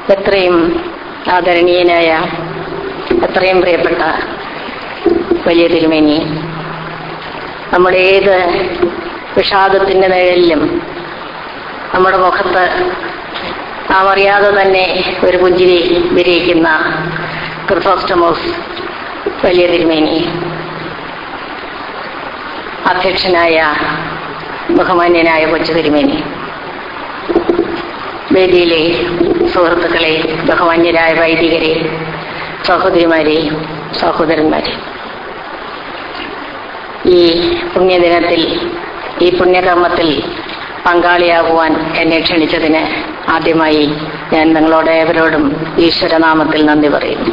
എത്രയും ആദരണീയനായ എത്രയും പ്രിയപ്പെട്ട വലിയ തിരുമേനി നമ്മുടെ ഏത് വിഷാദത്തിന്റെ നിഴലിലും നമ്മുടെ മുഖത്ത് നാം അറിയാതെ തന്നെ ഒരു പുഞ്ചിരി വിരിയിക്കുന്ന ക്രിസോസ്റ്റമോസ് വലിയ തിരുമേനി അധ്യക്ഷനായ ബഹുമാന്യനായ കൊച്ചു തിരുമേനി വേദിയിലെ സുഹൃത്തുക്കളെ ബഹുമാന്യരായ വൈദികരെ സഹോദരിമാരെ സഹോദരന്മാരെ ഈ പുണ്യദിനത്തിൽ ഈ പുണ്യകർമ്മത്തിൽ പങ്കാളിയാകുവാൻ എന്നെ ക്ഷണിച്ചതിന് ആദ്യമായി ഞാൻ നിങ്ങളോട് ഏവരോടും ഈശ്വരനാമത്തിൽ നന്ദി പറയുന്നു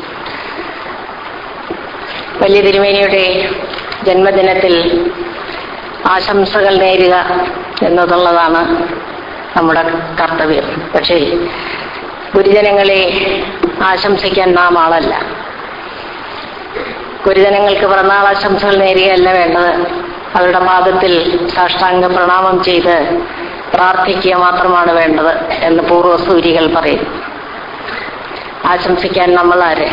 വലിയ തിരുമേനിയുടെ ജന്മദിനത്തിൽ ആശംസകൾ നേരുക എന്നതുള്ളതാണ് നമ്മുടെ കർത്തവ്യം പക്ഷേ ഗുരുജനങ്ങളെ ആശംസിക്കാൻ നാം ആളല്ല ഗുരുജനങ്ങൾക്ക് പിറന്നാൾ ആശംസകൾ നേരുകയല്ല വേണ്ടത് അവരുടെ പാദത്തിൽ സാഷ്ടാംഗ പ്രണാമം ചെയ്ത് പ്രാർത്ഥിക്കുക മാത്രമാണ് വേണ്ടത് എന്ന് പൂർവ്വസൂരികൾ പറയും ആശംസിക്കാൻ നമ്മൾ ആര്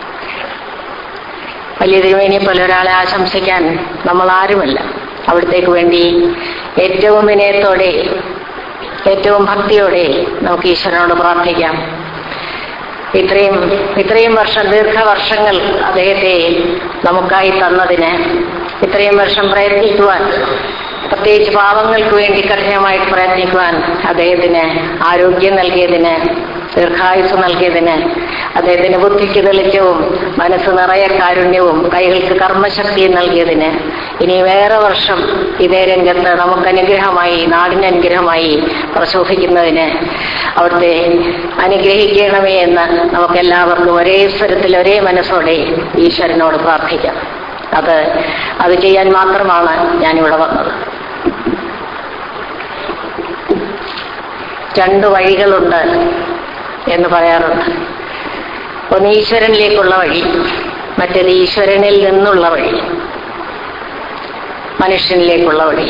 വലിയ തിരുമേനിയെ പോലെ ഒരാളെ ആശംസിക്കാൻ നമ്മൾ ആരുമല്ല അവിടത്തേക്ക് വേണ്ടി ഏറ്റവും വിനയത്തോടെ ഏറ്റവും ഭക്തിയോടെ നമുക്ക് ഈശ്വരനോട് പ്രാർത്ഥിക്കാം ഇത്രയും ഇത്രയും വർഷം ദീർഘവർഷങ്ങൾ അദ്ദേഹത്തെ നമുക്കായി തന്നതിന് ഇത്രയും വർഷം പ്രയത്നിക്കുവാൻ പ്രത്യേകിച്ച് പാവങ്ങൾക്ക് വേണ്ടി കഠിനമായിട്ട് പ്രയത്നിക്കുവാൻ അദ്ദേഹത്തിന് ആരോഗ്യം നൽകിയതിന് ദീർഘായുസ് നൽകിയതിന് അദ്ദേഹത്തിന് ബുദ്ധിക്ക് തെളിച്ചവും മനസ്സ് നിറയെ കാരുണ്യവും കൈകൾക്ക് കർമ്മശക്തിയും നൽകിയതിന് ഇനി വേറെ വർഷം ഇതേ രംഗത്ത് നമുക്ക് അനുഗ്രഹമായി നാടിന് അനുഗ്രഹമായി പ്രശോഭിക്കുന്നതിന് അവിടുത്തെ അനുഗ്രഹിക്കണമേ എന്ന് നമുക്കെല്ലാവർക്കും ഒരേ സ്വരത്തിൽ ഒരേ മനസ്സോടെ ഈശ്വരനോട് പ്രാർത്ഥിക്കാം അത് അത് ചെയ്യാൻ മാത്രമാണ് ഞാനിവിടെ വന്നത് രണ്ട് വഴികളുണ്ട് എന്ന് പറയാറുണ്ട് ഒന്ന് ഈശ്വരനിലേക്കുള്ള വഴി മറ്റേത് ഈശ്വരനിൽ നിന്നുള്ള വഴി മനുഷ്യനിലേക്കുള്ള വഴി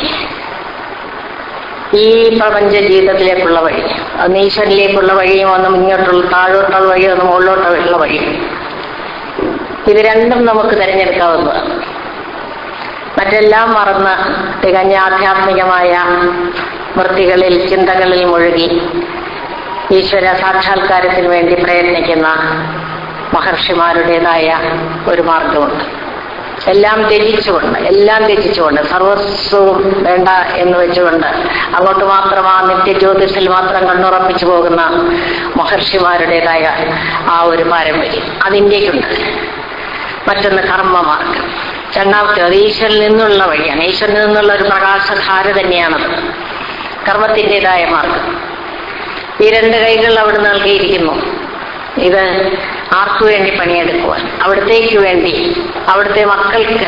ഈ പ്രപഞ്ച ജീവിതത്തിലേക്കുള്ള വഴി ഒന്ന് ഈശ്വരനിലേക്കുള്ള വഴിയും ഒന്ന് മുന്നോട്ടുള്ള താഴോട്ടുള്ള വഴി ഒന്ന് മുകളിലോട്ടുള്ള വഴി ഇത് രണ്ടും നമുക്ക് തിരഞ്ഞെടുക്കാവുന്നതാണ് മറ്റെല്ലാം മറന്ന് തികഞ്ഞ ആധ്യാത്മികമായ വൃത്തികളിൽ ചിന്തകളിൽ മുഴുകി ഈശ്വര സാക്ഷാത്കാരത്തിന് വേണ്ടി പ്രയത്നിക്കുന്ന മഹർഷിമാരുടേതായ ഒരു മാർഗമുണ്ട് എല്ലാം ത്യജിച്ചുകൊണ്ട് എല്ലാം ത്യജിച്ചുകൊണ്ട് സർവസ്വവും വേണ്ട എന്ന് വെച്ചുകൊണ്ട് അങ്ങോട്ട് മാത്രം ആ നിത്യജ്യോതിഷത്തിൽ മാത്രം കണ്ണുറപ്പിച്ചു പോകുന്ന മഹർഷിമാരുടേതായ ആ ഒരു പാരമ്പര്യം അതിൻ്റെക്കുണ്ട് മറ്റൊന്ന് കർമ്മമാർഗം രണ്ടാമത്തെ അത് ഈശ്വരിൽ നിന്നുള്ള വഴിയാണ് ഈശ്വരിൽ നിന്നുള്ള ഒരു പ്രകാശധാര തന്നെയാണത് കർമ്മത്തിൻ്റെതായ മാർഗം ഈ രണ്ട് കൈകൾ അവിടെ നൽകിയിരിക്കുന്നു ഇത് ആർക്കു വേണ്ടി പണിയെടുക്കുവാൻ അവിടത്തേക്ക് വേണ്ടി അവിടുത്തെ മക്കൾക്ക്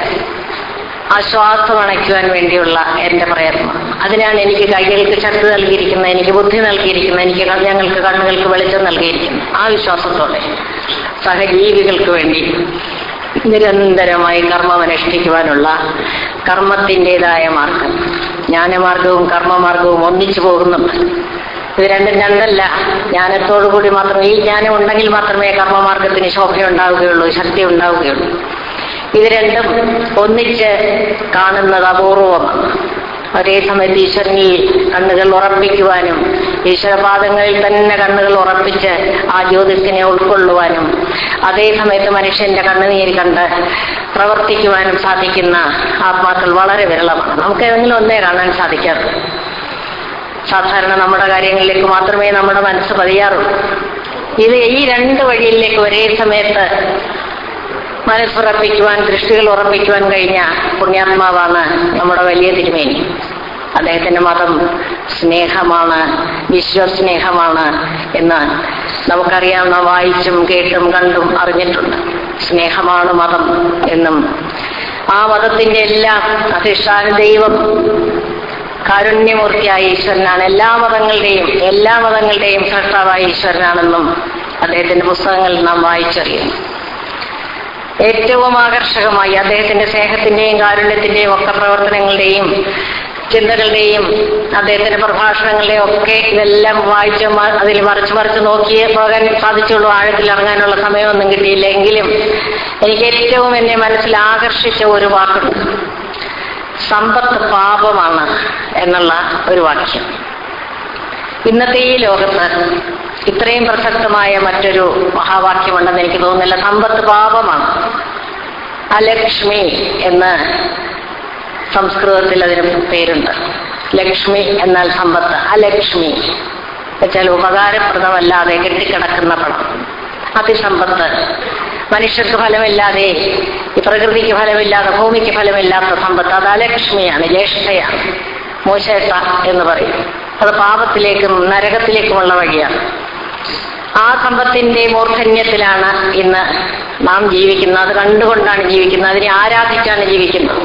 ആശ്വാസം അണയ്ക്കുവാൻ വേണ്ടിയുള്ള എൻ്റെ പ്രയത്നം അതിനാണ് എനിക്ക് കൈകൾക്ക് ശക്തി നൽകിയിരിക്കുന്നത് എനിക്ക് ബുദ്ധി നൽകിയിരിക്കുന്നത് എനിക്ക് ഞങ്ങൾക്ക് കണ്ണുകൾക്ക് വെളിച്ചം നൽകിയിരിക്കുന്നത് ആ വിശ്വാസത്തോടെ സഹജീവികൾക്ക് വേണ്ടി നിരന്തരമായി കർമ്മം അനുഷ്ഠിക്കുവാനുള്ള കർമ്മത്തിൻ്റെതായ മാർഗം ജ്ഞാനമാർഗവും കർമ്മമാർഗവും ഒന്നിച്ചു പോകുന്നുണ്ട് ഇത് രണ്ടും രണ്ടല്ല ജ്ഞാനത്തോടു കൂടി മാത്രമേ ഈ ജ്ഞാനം ഉണ്ടെങ്കിൽ മാത്രമേ കർമ്മമാർഗത്തിന് ശോഭയുണ്ടാവുകയുള്ളൂ ശക്തി ഉണ്ടാവുകയുള്ളൂ ഇത് രണ്ടും ഒന്നിച്ച് കാണുന്നത് അപൂർവമാണ് ഒരേ സമയത്ത് ഈശ്വരനിൽ കണ്ണുകൾ ഉറപ്പിക്കുവാനും ഈശ്വരപാദങ്ങളിൽ തന്നെ കണ്ണുകൾ ഉറപ്പിച്ച് ആ ജ്യോതിസിനെ ഉൾക്കൊള്ളുവാനും അതേ സമയത്ത് മനുഷ്യന്റെ കണ്ണുനീര് കണ്ട് പ്രവർത്തിക്കുവാനും സാധിക്കുന്ന ആത്മാക്കൾ വളരെ വിരളമാണ് നമുക്ക് ഏതെങ്കിലും ഒന്നേ കാണാൻ സാധിക്കാറുള്ളൂ സാധാരണ നമ്മുടെ കാര്യങ്ങളിലേക്ക് മാത്രമേ നമ്മുടെ മനസ്സ് പതിയാറുള്ളൂ ഇത് ഈ രണ്ട് വഴിയിലേക്ക് ഒരേ സമയത്ത് മനസ്സുറപ്പിക്കുവാൻ ദൃഷ്ടികൾ ഉറപ്പിക്കുവാൻ കഴിഞ്ഞ പുണ്യാത്മാവാണ് നമ്മുടെ വലിയ തിരുമേനി അദ്ദേഹത്തിന്റെ മതം സ്നേഹമാണ് വിശ്വസ്നേഹമാണ് എന്ന് നമുക്കറിയാവുന്ന വായിച്ചും കേട്ടും കണ്ടും അറിഞ്ഞിട്ടുണ്ട് സ്നേഹമാണ് മതം എന്നും ആ മതത്തിന്റെ എല്ലാം അധിഷ്ഠാന ദൈവം കാരുണ്യമൂർത്തിയായ ഈശ്വരനാണ് എല്ലാ മതങ്ങളുടെയും എല്ലാ മതങ്ങളുടെയും സൃഷ്ടാവായ ഈശ്വരനാണെന്നും അദ്ദേഹത്തിന്റെ പുസ്തകങ്ങളിൽ നാം വായിച്ചറിയുന്നു ഏറ്റവും ആകർഷകമായി അദ്ദേഹത്തിന്റെ സ്നേഹത്തിന്റെയും കാരുണ്യത്തിന്റെയും ഒക്കെ പ്രവർത്തനങ്ങളുടെയും ചിന്തകളുടെയും അദ്ദേഹത്തിന്റെ പ്രഭാഷണങ്ങളുടെയും ഒക്കെ ഇതെല്ലാം വായിച്ച് മ- അതിൽ മറിച്ച് മറിച്ച് നോക്കിയേ പോകാൻ സാധിച്ചുള്ളൂ ആഴത്തിൽ ഇറങ്ങാനുള്ള സമയമൊന്നും കിട്ടിയില്ല എങ്കിലും എനിക്ക് ഏറ്റവും എന്നെ മനസ്സിൽ ആകർഷിച്ച ഒരു വാക്കുണ്ട് സമ്പത്ത് പാപമാണ് എന്നുള്ള ഒരു വാക്യം ഇന്നത്തെ ഈ ലോകത്ത് ഇത്രയും പ്രസക്തമായ മറ്റൊരു മഹാവാക്യമുണ്ടെന്ന് എനിക്ക് തോന്നുന്നില്ല സമ്പത്ത് പാപമാണ് അലക്ഷ്മി എന്ന് സംസ്കൃതത്തിൽ അതിന് പേരുണ്ട് ലക്ഷ്മി എന്നാൽ സമ്പത്ത് അലക്ഷ്മി വെച്ചാൽ ഉപകാരപ്രദമല്ലാതെ കെട്ടിക്കിടക്കുന്ന പണം അതിസമ്പത്ത് മനുഷ്യർക്ക് ഫലമില്ലാതെ ഈ പ്രകൃതിക്ക് ഫലമില്ലാതെ ഭൂമിക്ക് ഫലമില്ലാത്ത സമ്പത്ത് അത് അലക്ഷ്മിയാണ് ജ്യേഷ്ഠയാണ് മോശേട്ട എന്ന് പറയും അത് പാപത്തിലേക്കും നരകത്തിലേക്കുമുള്ള വഴിയാണ് ആ സമ്പത്തിന്റെ മൂർധന്യത്തിലാണ് ഇന്ന് നാം ജീവിക്കുന്നത് അത് കണ്ടുകൊണ്ടാണ് ജീവിക്കുന്നത് അതിനെ ആരാധിച്ചാണ് ജീവിക്കുന്നത്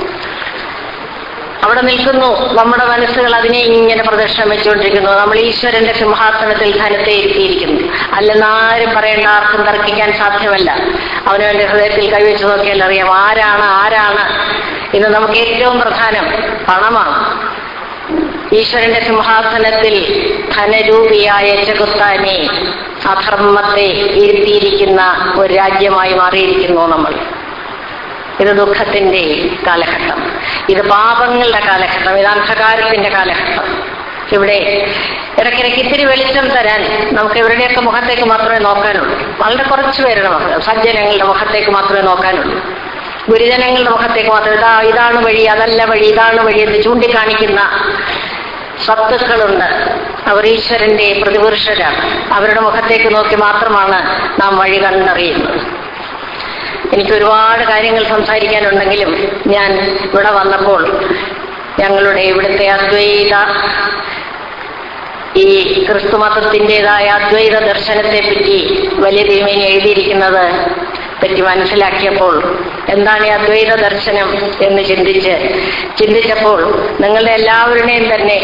അവിടെ നിൽക്കുന്നു നമ്മുടെ മനസ്സുകൾ അതിനെ ഇങ്ങനെ പ്രദർശനം വെച്ചുകൊണ്ടിരിക്കുന്നു നമ്മൾ ഈശ്വരന്റെ സിംഹാസനത്തിൽ ധനത്തെ ഇരുത്തിയിരിക്കുന്നു അല്ലെന്നാരും പറയേണ്ട ആർക്കും തർക്കിക്കാൻ സാധ്യമല്ല അവനവന്റെ ഹൃദയത്തിൽ കൈവച്ച് നോക്കിയാൽ അറിയാം ആരാണ് ആരാണ് ഇന്ന് നമുക്ക് ഏറ്റവും പ്രധാനം പണമാണ് ഈശ്വരന്റെ സിംഹാസനത്തിൽ ധനരൂപിയായ ചെകുത്താനെ അധർമ്മത്തെ ഇരുത്തിയിരിക്കുന്ന ഒരു രാജ്യമായി മാറിയിരിക്കുന്നു നമ്മൾ ഇത് ദുഃഖത്തിന്റെ കാലഘട്ടം ഇത് പാപങ്ങളുടെ കാലഘട്ടം ഇത് അന്ധകാരത്തിന്റെ കാലഘട്ടം ഇവിടെ ഇടയ്ക്കിടയ്ക്ക് ഇത്തിരി വെളിച്ചം തരാൻ നമുക്ക് ഇവരുടെയൊക്കെ മുഖത്തേക്ക് മാത്രമേ നോക്കാനുള്ളൂ വളരെ കുറച്ച് പേരുടെ മുഖം സജ്ജനങ്ങളുടെ മുഖത്തേക്ക് മാത്രമേ നോക്കാനുള്ളൂ ഗുരുജനങ്ങളുടെ മുഖത്തേക്ക് മാത്രം ഇതാ ഇതാണ് വഴി അതല്ല വഴി ഇതാണ് വഴി എന്ന് ചൂണ്ടിക്കാണിക്കുന്ന സത്തുക്കളുണ്ട് അവർ ഈശ്വരന്റെ പ്രതിപുരുഷരാണ് അവരുടെ മുഖത്തേക്ക് നോക്കി മാത്രമാണ് നാം വഴി കണ്ടറിയുന്നത് എനിക്ക് ഒരുപാട് കാര്യങ്ങൾ സംസാരിക്കാനുണ്ടെങ്കിലും ഞാൻ ഇവിടെ വന്നപ്പോൾ ഞങ്ങളുടെ ഇവിടുത്തെ അദ്വൈത ഈ ക്രിസ്തുമതത്തിൻ്റെതായ അദ്വൈത ദർശനത്തെ പറ്റി വലിയ തിരുമേനി എഴുതിയിരിക്കുന്നത് പറ്റി മനസ്സിലാക്കിയപ്പോൾ എന്താണ് ഈ അദ്വൈത ദർശനം എന്ന് ചിന്തിച്ച് ചിന്തിച്ചപ്പോൾ നിങ്ങളുടെ എല്ലാവരുടെയും തന്നെ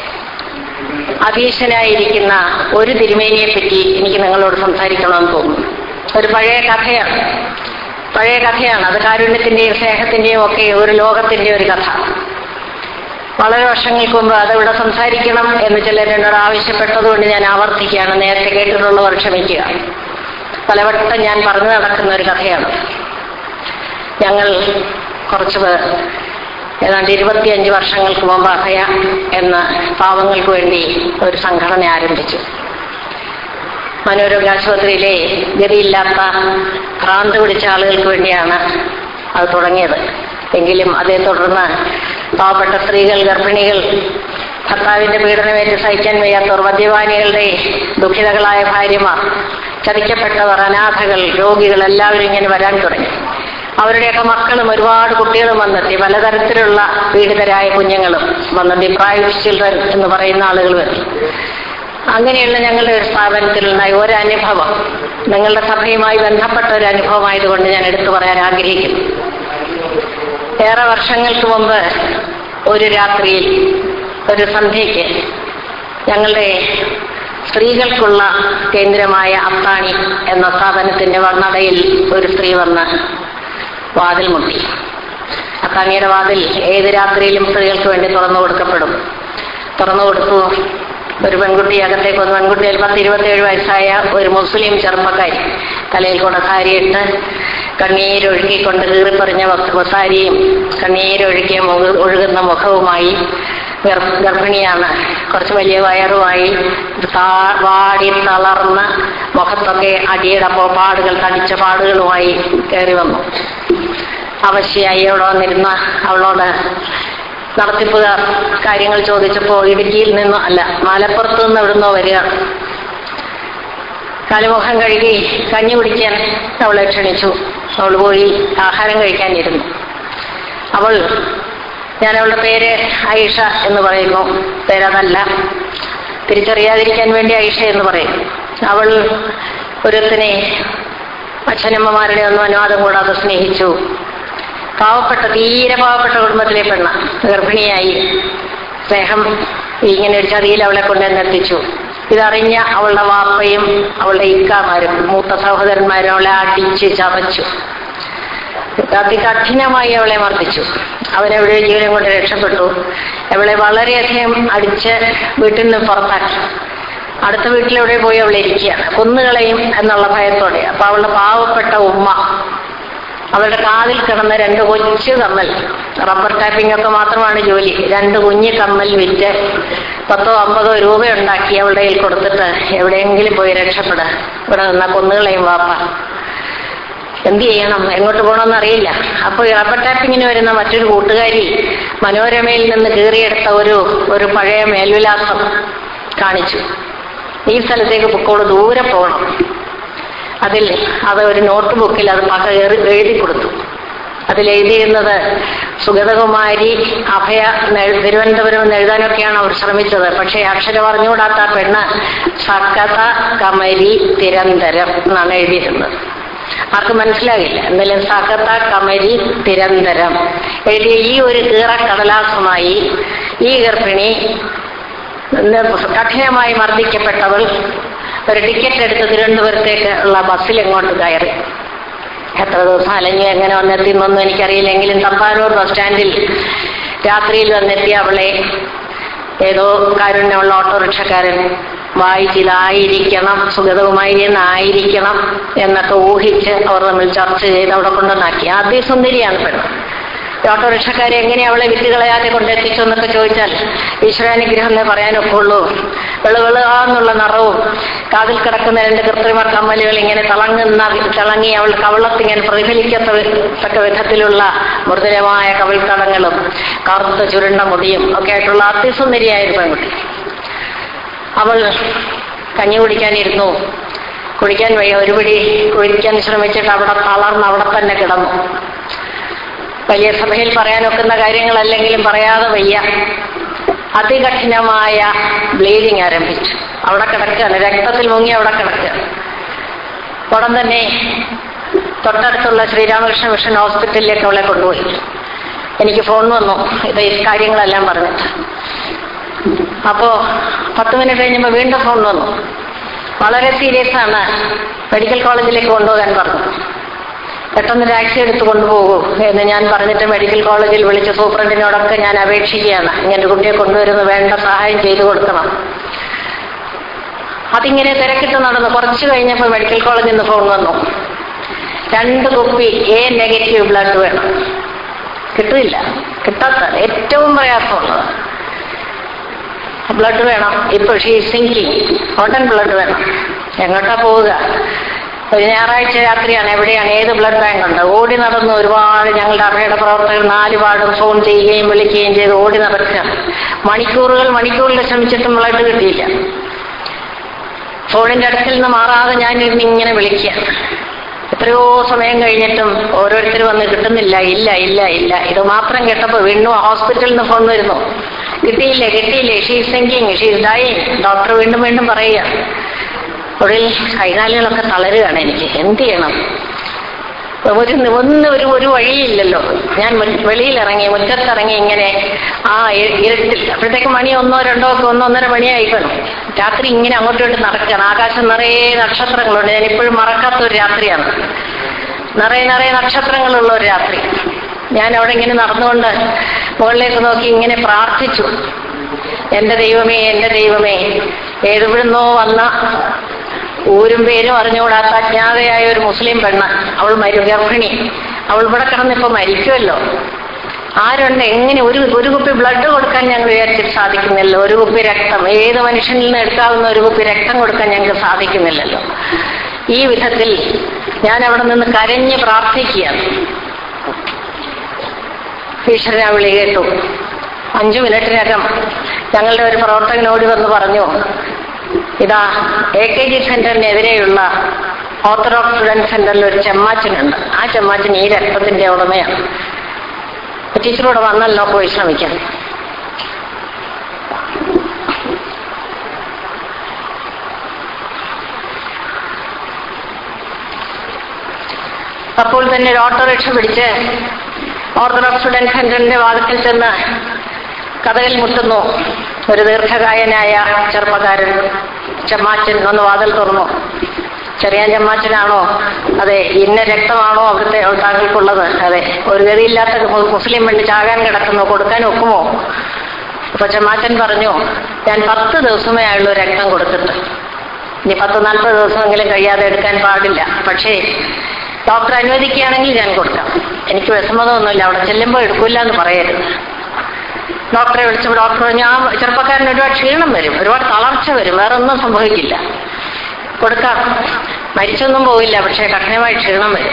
അധീശനായിരിക്കുന്ന ഒരു തിരുമേനിയെ പറ്റി എനിക്ക് നിങ്ങളോട് സംസാരിക്കണമെന്ന് തോന്നുന്നു ഒരു പഴയ കഥയാണ് പഴയ കഥയാണ് അത് കാരുണ്യത്തിന്റെയും സ്നേഹത്തിന്റെയും ഒക്കെ ഒരു ലോകത്തിന്റെ ഒരു കഥ വളരെ വർഷങ്ങൾക്ക് മുമ്പ് അതിവിടെ സംസാരിക്കണം എന്ന് ചിലർ എന്നോട് ആവശ്യപ്പെട്ടതുകൊണ്ട് ഞാൻ ആവർത്തിക്കുകയാണ് നേരത്തെ കേട്ടിട്ടുള്ളവർ ക്ഷമിക്കുക പലവട്ടം ഞാൻ പറഞ്ഞു നടക്കുന്ന ഒരു കഥയാണ് ഞങ്ങൾ കുറച്ച് പേർ ഏതാണ്ട് ഇരുപത്തിയഞ്ച് വർഷങ്ങൾക്ക് മുമ്പ് അഭയ എന്ന പാവങ്ങൾക്ക് വേണ്ടി ഒരു സംഘടന ആരംഭിച്ചു മനോരോഗ ആശുപത്രിയിലെ ഗതിയില്ലാത്ത ഭ്രാന്ത് പിടിച്ച ആളുകൾക്ക് വേണ്ടിയാണ് അത് തുടങ്ങിയത് എങ്കിലും അതേ തുടർന്ന് പാവപ്പെട്ട സ്ത്രീകൾ ഗർഭിണികൾ ഭർത്താവിന്റെ പീഡനമേറ്റ് സഹിക്കാൻ വയ്യാത്തവർ മദ്യപാനികളുടെ ദുഃഖിതകളായ ഭാര്യമാർ ചതിക്കപ്പെട്ടവർ അനാഥകൾ രോഗികൾ എല്ലാവരും ഇങ്ങനെ വരാൻ തുടങ്ങി അവരുടെയൊക്കെ മക്കളും ഒരുപാട് കുട്ടികളും വന്നെത്തി പലതരത്തിലുള്ള പീഡിതരായ കുഞ്ഞുങ്ങളും വന്നെത്തി പ്രൈവറ്റ് ചിൽഡ്രൻ എന്ന് പറയുന്ന ആളുകൾ വരും അങ്ങനെയുള്ള ഞങ്ങളുടെ ഒരു സ്ഥാപനത്തിലുണ്ടായ ഒരു അനുഭവം നിങ്ങളുടെ സഭയുമായി ബന്ധപ്പെട്ട ഒരു അനുഭവമായതുകൊണ്ട് ഞാൻ എടുത്തു പറയാൻ ആഗ്രഹിക്കുന്നു ഏറെ വർഷങ്ങൾക്ക് മുമ്പ് ഒരു രാത്രിയിൽ ഒരു സന്ധ്യയ്ക്ക് ഞങ്ങളുടെ സ്ത്രീകൾക്കുള്ള കേന്ദ്രമായ അത്താണി എന്ന സ്ഥാപനത്തിന്റെ വണ്ണടയിൽ ഒരു സ്ത്രീ വന്ന് വാതിൽ മുട്ടി അത്താണിയുടെ വാതിൽ ഏത് രാത്രിയിലും സ്ത്രീകൾക്ക് വേണ്ടി തുറന്നു കൊടുക്കപ്പെടും തുറന്നു കൊടുത്തു ഒരു പെൺകുട്ടി അകത്തേക്ക് വന്നു പെൺകുട്ടി ഒരു പത്ത് ഇരുപത്തിയേഴ് വയസ്സായ ഒരു മുസ്ലിം ചെറുപ്പക്കാരി തലയിൽ കൂടെ സാരിയിട്ട് കണ്ണീരൊഴുകിക്കൊണ്ട് കീറിപ്പറിഞ്ഞ വസ്ത്ര സാരിയും കണ്ണീരൊഴുകിയ മുഖ ഒഴുകുന്ന മുഖവുമായി ഗർഭ ഗർഭിണിയാണ് കുറച്ച് വലിയ വയറുമായി താ- വാടി തളർന്ന് മുഖത്തൊക്കെ അടിയുടെ പോ- പാടുകൾ തടിച്ച പാടുകളുമായി കയറി വന്നു അവശ്യായി അവിടെ വന്നിരുന്ന അവളോട് നടത്തിപ്പുകാർ കാര്യങ്ങൾ ചോദിച്ചപ്പോൾ ഇടുക്കിയിൽ നിന്നോ അല്ല മലപ്പുറത്ത് നിന്ന് എവിടുന്നോ വരിക കാലുമുഖം കഴുകി കഞ്ഞി കുടിക്കാൻ അവളെ ക്ഷണിച്ചു അവൾ പോയി ആഹാരം കഴിക്കാനിരുന്നു അവൾ ഞാൻ അവളുടെ പേര് ഐഷ എന്ന് പറയുന്നു പേരതല്ല തിരിച്ചറിയാതിരിക്കാൻ വേണ്ടി ഐഷ എന്ന് പറയും അവൾ ഒരുത്തിനെ അച്ഛനമ്മമാരുടെ ഒന്നും അനുവാദം കൂടാതെ സ്നേഹിച്ചു പാവപ്പെട്ട തീരെ പാവപ്പെട്ട കുടുംബത്തിലെ പെണ്ണ ഗർഭിണിയായി സ്നേഹം ഇങ്ങനെ ഒരു ചതിയിൽ അവളെ കൊണ്ടുവന്നെത്തിച്ചു ഇതറിഞ്ഞ അവളുടെ വാപ്പയും അവളുടെ ഇക്കാമാരും മൂത്ത സഹോദരന്മാരും അവളെ അടിച്ച് ചതച്ചു അതികഠിനമായി അവളെ മർദ്ദിച്ചു അവനെവിടെ ജീവനം കൊണ്ട് രക്ഷപ്പെട്ടു അവളെ വളരെയധികം അടിച്ച് വീട്ടിൽ നിന്ന് പുറത്താക്കി അടുത്ത വീട്ടിലെവിടെ പോയി അവൾ ഇരിക്കുകയാണ് കൊന്നുകളയും എന്നുള്ള ഭയത്തോടെ അപ്പൊ അവളുടെ പാവപ്പെട്ട ഉമ്മ അവളുടെ കാതിൽ കിടന്ന രണ്ട് കൊച്ചു കമ്മൽ റബ്ബർ ടാപ്പിംഗ് ഒക്കെ മാത്രമാണ് ജോലി രണ്ട് കുഞ്ഞു കമ്മൽ വിറ്റ് പത്തോ അമ്പതോ രൂപ ഉണ്ടാക്കി അവളുടെ കയ്യിൽ കൊടുത്തിട്ട് എവിടെയെങ്കിലും പോയി രക്ഷപ്പെടുക ഇവിടെ നിന്ന കൊന്നുകളയും വാപ്പ എന്ത് ചെയ്യണം എങ്ങോട്ട് പോകണമെന്ന് അറിയില്ല അപ്പൊ ഈ റബ്ബർ ടാപ്പിങ്ങിന് വരുന്ന മറ്റൊരു കൂട്ടുകാരി മനോരമയിൽ നിന്ന് കീറിയെടുത്ത ഒരു ഒരു പഴയ മേൽവിലാസം കാണിച്ചു ഈ സ്ഥലത്തേക്ക് പൊക്കോട് ദൂരെ പോകണം അതിൽ അത് ഒരു നോട്ട് ബുക്കിൽ അത് പക എറി- എഴുതി കൊടുത്തു അതിൽ എഴുതിയിരുന്നത് സുഗതകുമാരി അഭയ നെ- തിരുവനന്തപുരം എന്ന് എഴുതാനൊക്കെയാണ് അവർ ശ്രമിച്ചത് പക്ഷേ അക്ഷരം അറിഞ്ഞുകൂടാത്ത ആ പെണ്ണ് സകത കമരി തിരന്തരം എന്നാണ് എഴുതിയിരുന്നത് ആർക്കും മനസ്സിലാകില്ല എന്തായാലും സകത കമരി തിരന്തരം എഴുതിയ ഈ ഒരു കീറ കടലാസുമായി ഈ ഗർഭിണി ഇന്ന് കഠിനമായി മർദ്ദിക്കപ്പെട്ടവൾ ഒരു ടിക്കറ്റ് എടുത്ത് തിരുവനന്തപുരത്തേക്ക് ഉള്ള ബസ്സിൽ എങ്ങോട്ട് കയറി എത്ര ദിവസം അലഞ്ഞു എങ്ങനെ വന്നെത്തിയെന്നൊന്നും എനിക്കറിയില്ലെങ്കിലും തമ്പാനൂർ ബസ് സ്റ്റാൻഡിൽ രാത്രിയിൽ വന്നെത്തിയ അവളെ ഏതോ കാരുണ്യമുള്ള ഓട്ടോറിക്ഷക്കാരൻ വായിച്ചിതായിരിക്കണം സുഗതകുമാരി എന്നായിരിക്കണം എന്നൊക്കെ ഊഹിച്ച് അവർ തമ്മിൽ ചർച്ച ചെയ്ത് അവിടെ കൊണ്ടുവന്നാക്കി അതിസുന്ദരിയാണ് പെണ്ണ് ഈ ഓട്ടോറിക്ഷക്കാരെ എങ്ങനെ അവളെ വിറ്റുകളയാതെ കൊണ്ടെത്തിച്ചു എന്നൊക്കെ ചോദിച്ചാൽ ഈശ്വരാനുഗ്രഹം എന്നേ പറയാനൊക്കെ ഉള്ളൂ വെളുവെളുകാന്നുള്ള നിറവും കാതിൽ കിടക്കുന്ന രണ്ട് കൃത്രിമ കമ്മലുകൾ ഇങ്ങനെ തിളങ്ങുന്ന തിളങ്ങി അവൾ കവളത്തിങ്ങനെ പ്രതിഫലിക്കത്തക്ക വിധത്തിലുള്ള മൃദുലമായ കവിൾത്തടങ്ങളും കറുത്ത ചുരുണ്ട മുടിയും ഒക്കെ ആയിട്ടുള്ള അതിസുന്ദരിയായ ഒരു പെൺകുട്ടി അവൾ കഞ്ഞി കുടിക്കാനിരുന്നു കുടിക്കാൻ വയ്യ ഒരു പിടി കുടിക്കാൻ ശ്രമിച്ചിട്ട് അവിടെ തളർന്ന് അവിടെ തന്നെ കിടന്നു വലിയ സഭയിൽ പറയാനൊക്കുന്ന കാര്യങ്ങളല്ലെങ്കിലും പറയാതെ വയ്യ അതികഠിനമായ ബ്ലീഡിങ് ആരംഭിച്ചു അവിടെ കിടക്കുകയാണ് രക്തത്തിൽ മുങ്ങി അവിടെ കിടക്കുകയാണ് ഉടൻ തന്നെ തൊട്ടടുത്തുള്ള ശ്രീരാമകൃഷ്ണ മിഷൻ ഹോസ്പിറ്റലിലേക്ക് അവളെ കൊണ്ടുപോയി എനിക്ക് ഫോൺ വന്നു ഇത് ഈ കാര്യങ്ങളെല്ലാം പറഞ്ഞിട്ട് അപ്പോ പത്ത് മിനിറ്റ് കഴിഞ്ഞപ്പോൾ വീണ്ടും ഫോൺ വന്നു വളരെ സീരിയസ് ആണ് മെഡിക്കൽ കോളേജിലേക്ക് കൊണ്ടുപോകാൻ പറഞ്ഞു പെട്ടെന്ന് ടാക്സി എടുത്ത് കൊണ്ടുപോകൂ എന്ന് ഞാൻ പറഞ്ഞിട്ട് മെഡിക്കൽ കോളേജിൽ വിളിച്ച സൂപ്രണ്ടിനോടൊക്കെ ഞാൻ അപേക്ഷിക്കുകയാണ് ഇങ്ങനെ കുട്ടിയെ കൊണ്ടുവരുന്ന വേണ്ട സഹായം ചെയ്തു കൊടുക്കണം അതിങ്ങനെ തിരക്കിട്ട് നടന്നു കുറച്ച് കഴിഞ്ഞപ്പോൾ മെഡിക്കൽ കോളേജിൽ നിന്ന് ഫോൺ വന്നു രണ്ട് കുപ്പി എ നെഗറ്റീവ് ബ്ലഡ് വേണം കിട്ടില്ല കിട്ടാത്ത ഏറ്റവും പ്രയാസമുള്ളത് ബ്ലഡ് വേണം ഇപ്പൊ ഷീ സിങ്കിങ് കോട്ടൺ ബ്ലഡ് വേണം എങ്ങോട്ടാ പോവുക ഒരു ഞായറാഴ്ച രാത്രിയാണ് എവിടെയാണ് ഏത് ബ്ലഡ് ബാങ്ക് ഉണ്ട് ഓടി നടന്ന് ഒരുപാട് ഞങ്ങളുടെ അഭയുടെ പ്രവർത്തകർ നാല് പാടും ഫോൺ ചെയ്യുകയും വിളിക്കുകയും ചെയ്ത് ഓടി നടക്കുക മണിക്കൂറുകൾ മണിക്കൂറുകൾ ശ്രമിച്ചിട്ടും ബ്ലഡ് കിട്ടിയില്ല ഫോണിന്റെ അടുത്തിൽ നിന്ന് മാറാതെ ഞാൻ ഇരുന്ന് ഇങ്ങനെ വിളിക്കുക എത്രയോ സമയം കഴിഞ്ഞിട്ടും ഓരോരുത്തർ വന്ന് കിട്ടുന്നില്ല ഇല്ല ഇല്ല ഇല്ല ഇത് മാത്രം കേട്ടപ്പോൾ വീണ്ടും ഹോസ്പിറ്റലിൽ നിന്ന് ഫോൺ വരുന്നു കിട്ടിയില്ലേ കിട്ടിയില്ലേ she's thinking she's dying doctor വീണ്ടും വീണ്ടും പറയുക ഒടുവിൽ കൈകാലുകളൊക്കെ തളരുകയാണ് എനിക്ക് എന്ത് ചെയ്യണം ഒരു ഒന്ന് ഒരു ഒരു വഴിയില്ലല്ലോ ഞാൻ മു- വെളിയിലിറങ്ങി മുറ്റത്തിറങ്ങി ഇങ്ങനെ ആ ഇ- ഇരുട്ടിൽ അപ്പോഴത്തേക്ക് മണി ഒന്നോ രണ്ടോ ഒക്കെ ഒന്നോ ഒന്നര മണിയായിക്കണം രാത്രി ഇങ്ങനെ അങ്ങോട്ടും ഇങ്ങോട്ടും നടക്കുകയാണ് ആകാശം നിറയെ നക്ഷത്രങ്ങളുണ്ട് ഞാൻ ഇപ്പോഴും മറക്കാത്ത ഒരു രാത്രിയാണ് നിറയെ നിറയെ നക്ഷത്രങ്ങളുള്ള ഒരു രാത്രി ഞാൻ അവിടെ ഇങ്ങനെ നടന്നുകൊണ്ട് മുകളിലേക്ക് നോക്കി ഇങ്ങനെ പ്രാർത്ഥിച്ചു എന്റെ ദൈവമേ എന്റെ ദൈവമേ ഏതുവിടുന്നോ വന്ന ഊരും പേരും അറിഞ്ഞുകൂടാത്ത അജ്ഞാതയായ ഒരു മുസ്ലിം പെണ്ണ് അവൾ മരു ഗർഭിണി അവൾ ഇവിടെ കിടന്നിപ്പോ മരിക്കുമല്ലോ ആരുണ്ട് എങ്ങനെ ഒരു ഒരു കുപ്പി ബ്ലഡ് കൊടുക്കാൻ ഞങ്ങൾ വിചാരിച്ചിട്ട് സാധിക്കുന്നില്ല ഒരു കുപ്പി രക്തം ഏത് മനുഷ്യനിൽ നിന്ന് എടുക്കാവുന്ന ഒരു കുപ്പി രക്തം കൊടുക്കാൻ ഞങ്ങൾക്ക് സാധിക്കുന്നില്ലല്ലോ ഈ വിധത്തിൽ ഞാൻ അവിടെ നിന്ന് കരഞ്ഞ് പ്രാർത്ഥിക്കുകയാണ് ഈശ്വരനെ വിളി കേട്ടു അഞ്ചു മിനിറ്റിനകം ഞങ്ങളുടെ ഒരു പ്രവർത്തകനോട് വന്ന് പറഞ്ഞു ഇതാ എ കെ ജി സെന്ററിനെതിരെയുള്ള ഓർത്തഡോക്സ് സ്റ്റുഡൻറ് സെന്ററിൽ ഒരു ചെമ്മാച്ചനുണ്ട് ആ ചെമ്മാച്ചൻ ഈ രക്തത്തിന്റെ ഉടമയാണ് ടീച്ചറോട് വന്നല്ലോ പോയി ശ്രമിക്കാൻ അപ്പോൾ തന്നെ ഒരു ഓട്ടോറിക്ഷ പിടിച്ച് ഓർത്തഡോക്സ് സ്റ്റുഡൻറ് സെന്ററിന്റെ വാതിക്കൽ ചെന്ന് കഥകൾ മുട്ടുന്നു ഒരു ദീർഘകായനായ ചെറുപ്പക്കാരൻ ചെമ്മാച്ചൻ ഒന്ന് വാതിൽ തുറന്നു ചെറിയാൻ ചമ്മാച്ചനാണോ അതെ ഇന്ന രക്തമാണോ അവിടുത്തെ താങ്കൾക്കുള്ളത് അതെ ഒരു ഗതിയില്ലാത്ത മു- മുസ്ലിം പെണ്ണ് ചാകാൻ കിടക്കുന്നു കൊടുക്കാൻ ഒക്കുമോ അപ്പൊ ചമ്മാച്ചൻ പറഞ്ഞു ഞാൻ പത്ത് ദിവസമേ ആയുള്ളൂ രക്തം കൊടുത്തിട്ട് ഇനി പത്ത് നാൽപ്പത് ദിവസമെങ്കിലും കഴിയാതെ എടുക്കാൻ പാടില്ല പക്ഷേ ഡോക്ടർ അനുവദിക്കുകയാണെങ്കിൽ ഞാൻ കൊടുക്കാം എനിക്ക് വിഷമതമൊന്നുമില്ല അവിടെ ചെല്ലുമ്പോൾ എടുക്കില്ല എന്ന് പറയരുത് ഡോക്ടറെ വിളിച്ചപ്പോൾ ഡോക്ടർ പറഞ്ഞു ആ ചെറുപ്പക്കാരന് ഒരുപാട് ക്ഷീണം വരും ഒരുപാട് തളർച്ച വരും വേറെ ഒന്നും സംഭവിക്കില്ല കൊടുക്കാം മരിച്ചൊന്നും പോവില്ല പക്ഷേ കഠിനമായി ക്ഷീണം വരും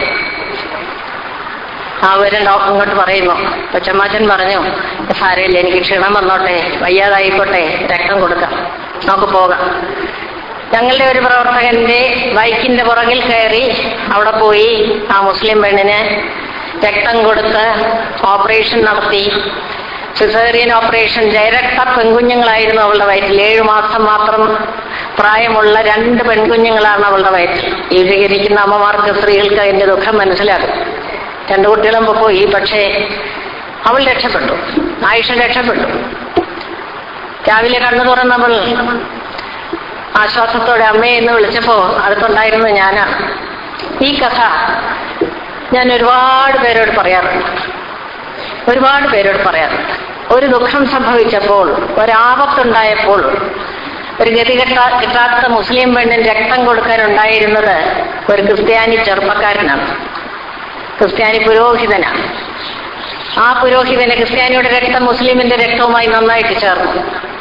അവരും ഡോക്ടർ ഇങ്ങോട്ട് പറയുന്നു കൊച്ചമ്മാച്ചൻ പറഞ്ഞു സാരമില്ല എനിക്ക് ക്ഷീണം വന്നോട്ടെ വയ്യാതായിക്കോട്ടെ രക്തം കൊടുക്കാം നമുക്ക് പോകാം ഞങ്ങളുടെ ഒരു പ്രവർത്തകന്റെ ബൈക്കിന്റെ പുറകിൽ കയറി അവിടെ പോയി ആ മുസ്ലിം പെണ്ണിന് രക്തം കൊടുത്ത് ഓപ്പറേഷൻ നടത്തി സിസേറിയൻ ഓപ്പറേഷൻ ജയരക്ത പെൺകുഞ്ഞുങ്ങളായിരുന്നു അവളുടെ വയറ്റിൽ ഏഴു മാസം മാത്രം പ്രായമുള്ള രണ്ട് പെൺകുഞ്ഞുങ്ങളാണ് അവളുടെ വയറ്റിൽ ഈ സ്വീകരിക്കുന്ന അമ്മമാർക്ക് സ്ത്രീകൾക്ക് അതിന്റെ ദുഃഖം മനസ്സിലാകും രണ്ടു കുട്ടികളും ഇപ്പൊ പോയി പക്ഷേ അവൾ രക്ഷപ്പെട്ടു ആയിഷ രക്ഷപ്പെട്ടു രാവിലെ കണ്ണു തുറന്നവൾ ആശ്വാസത്തോടെ അമ്മയെ എന്ന് വിളിച്ചപ്പോ അടുത്തുണ്ടായിരുന്നത് ഞാനാണ് ഈ കഥ ഞാൻ ഒരുപാട് പേരോട് പറയാറുണ്ട് ഒരുപാട് പേരോട് പറയാറുണ്ട് ഒരു ദുഃഖം സംഭവിച്ചപ്പോൾ ഒരാപത്തുണ്ടായപ്പോൾ ഒരു ഗതികെട്ട കിട്ടാത്ത മുസ്ലിം പെണ്ണിന് രക്തം കൊടുക്കാനുണ്ടായിരുന്നത് ഒരു ക്രിസ്ത്യാനി ചെറുപ്പക്കാരനാണ് ക്രിസ്ത്യാനി പുരോഹിതനാണ് ആ പുരോഹിതന് ക്രിസ്ത്യാനിയുടെ രക്തം മുസ്ലിമിന്റെ രക്തവുമായി നന്നായിട്ട് ചേർന്നു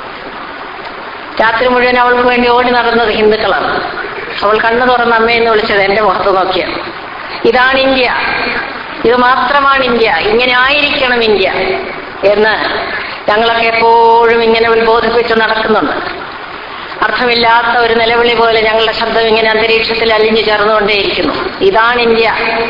രാത്രി മുഴുവൻ അവൾക്ക് വേണ്ടി ഓടി നടന്നത് ഹിന്ദുക്കളാണ് അവൾ കണ്ണു തുറന്ന് അമ്മയെന്ന് വിളിച്ചത് എന്റെ മുഖത്ത് നോക്കിയാണ് ഇതാണ് ഇന്ത്യ ഇത് മാത്രമാണ് ഇന്ത്യ ഇങ്ങനെ ആയിരിക്കണം ഇന്ത്യ എന്ന് ഞങ്ങളൊക്കെ എപ്പോഴും ഇങ്ങനെ ഉത്ബോധിപ്പിച്ച് നടക്കുന്നുണ്ട് അർത്ഥമില്ലാത്ത ഒരു നിലവിളി പോലെ ഞങ്ങളുടെ ശബ്ദം ഇങ്ങനെ അന്തരീക്ഷത്തിൽ അലിഞ്ഞു ചേർന്നുകൊണ്ടേയിരിക്കുന്നു ഇതാണ് ഇന്ത്യ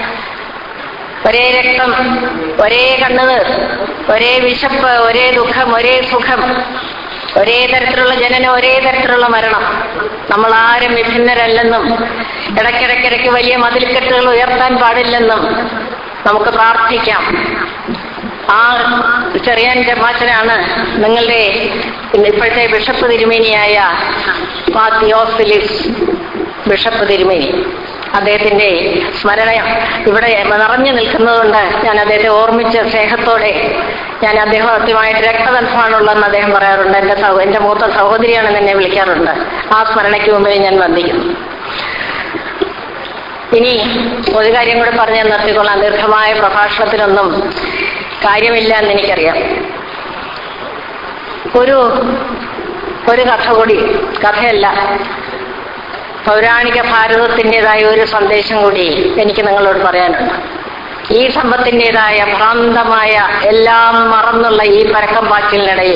ഒരേ രക്തം ഒരേ കണ്ണുനീർ ഒരേ വിശപ്പ് ഒരേ ദുഃഖം ഒരേ സുഖം ഒരേ തരത്തിലുള്ള ജനനം ഒരേ തരത്തിലുള്ള മരണം നമ്മൾ ആരും വിഭിന്നരല്ലെന്നും ഇടയ്ക്കിടയ്ക്കിടയ്ക്ക് വലിയ മതിൽക്കെട്ടുകൾ ഉയർത്താൻ പാടില്ലെന്നും നമുക്ക് പ്രാർത്ഥിക്കാം ആ ചെറിയാൻ ജമാച്ചനാണ് നിങ്ങളുടെ ഇന്ന് ഇപ്പോഴത്തെ ബിഷപ്പ് തിരുമേനിയായ തിയോഫിലിസ് ബിഷപ്പ് തിരുമേനി അദ്ദേഹത്തിന്റെ സ്മരണ ഇവിടെ നിറഞ്ഞു നിൽക്കുന്നതുകൊണ്ട് ഞാൻ അദ്ദേഹത്തെ ഓർമ്മിച്ച് സ്നേഹത്തോടെ ഞാൻ അദ്ദേഹവുമായിട്ട് രക്തബന്ധമാണുള്ളതെന്ന് അദ്ദേഹം പറയാറുണ്ട് എന്റെ സഹോ എന്റെ മൂത്ത സഹോദരിയാണെന്ന് എന്നെ വിളിക്കാറുണ്ട് ആ സ്മരണയ്ക്ക് മുമ്പിൽ ഞാൻ വന്ദിക്കുന്നു ഇനി ഒരു കാര്യം കൂടെ പറഞ്ഞ് നിർത്തിക്കൊള്ളാം ദീർഘമായ പ്രഭാഷണത്തിനൊന്നും കാര്യമില്ല എന്ന് എനിക്കറിയാം ഒരു ഒരു കഥ കൂടി കഥയല്ല പൗരാണിക ഭാരതത്തിൻ്റെതായ ഒരു സന്ദേശം കൂടി എനിക്ക് നിങ്ങളോട് പറയാനുണ്ട് ഈ സമ്പത്തിൻ്റെതായ ഭ്രാന്തമായ എല്ലാം മറന്നുള്ള ഈ പരക്കം പാച്ചിലിനിടയിൽ